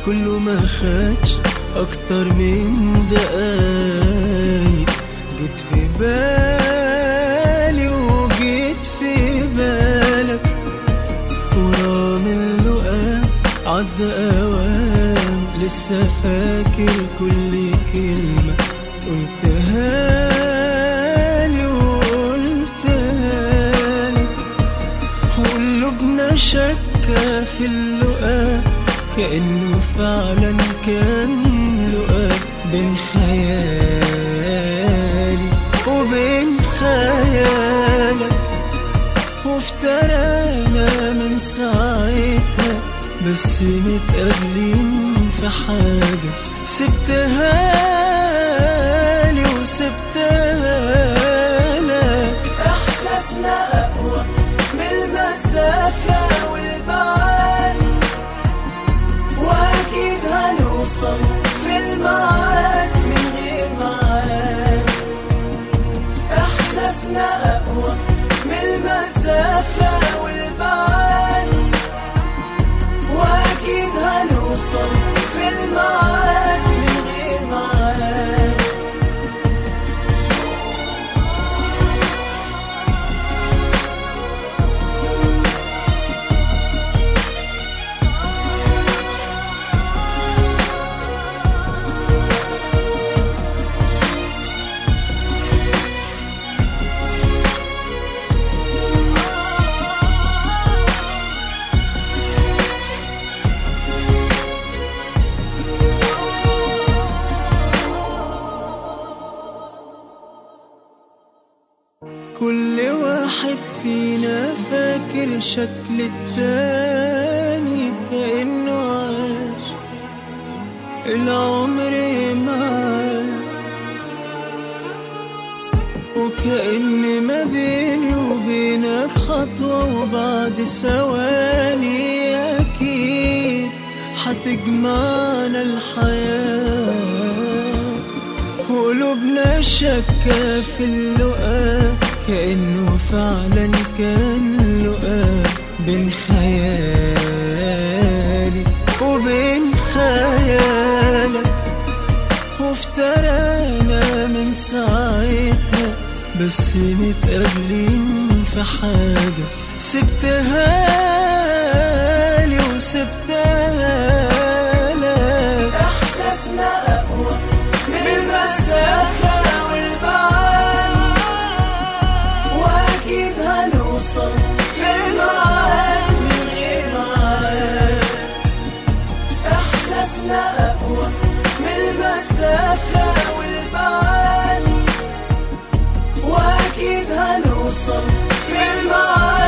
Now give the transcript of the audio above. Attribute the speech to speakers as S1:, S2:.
S1: كله ما خدش اكتر من دقايق جيت في بالي وجيت في بالك ورغم اللقاء عدى اوام لسه فاكر كل كلمة قلتها لي وقلتها لك وقلوبنا شكة في اللقاء كأنه فعلا كان لقاء بين خيالي وبين خيالك وافترقنا من ساعتها بس متقابلين في حاجة سبتها لي وسبتها لك
S2: احساسنا اقوى من المسافة والبعد واكيد هنوصل في الميعاد من غير ميعاد احساسنا اقوى من المسافة والبعد واكيد هنوصل في الميعاد من غير ميعاد
S1: كل واحد فينا فاكر شكل التاني كأنه عاش العمر معاه وكأن ما بيني وبينك خطوة وبعد ثواني أكيد هتجمعنا الحياة قلوبنا شكة في اللقاء كأنه فعلا كان لقاء بين خيالي وبين خيالك وافترقنا من ساعتها بس متقابلين في حاجة سبتها لي وسبتها لك
S2: احساسنا اقوى من المسافة والبعد واكيد هنوصل في الميعاد من غير ميعاد احساسنا اقوى من المسافة والبعد واكيد هنوصل في الميعاد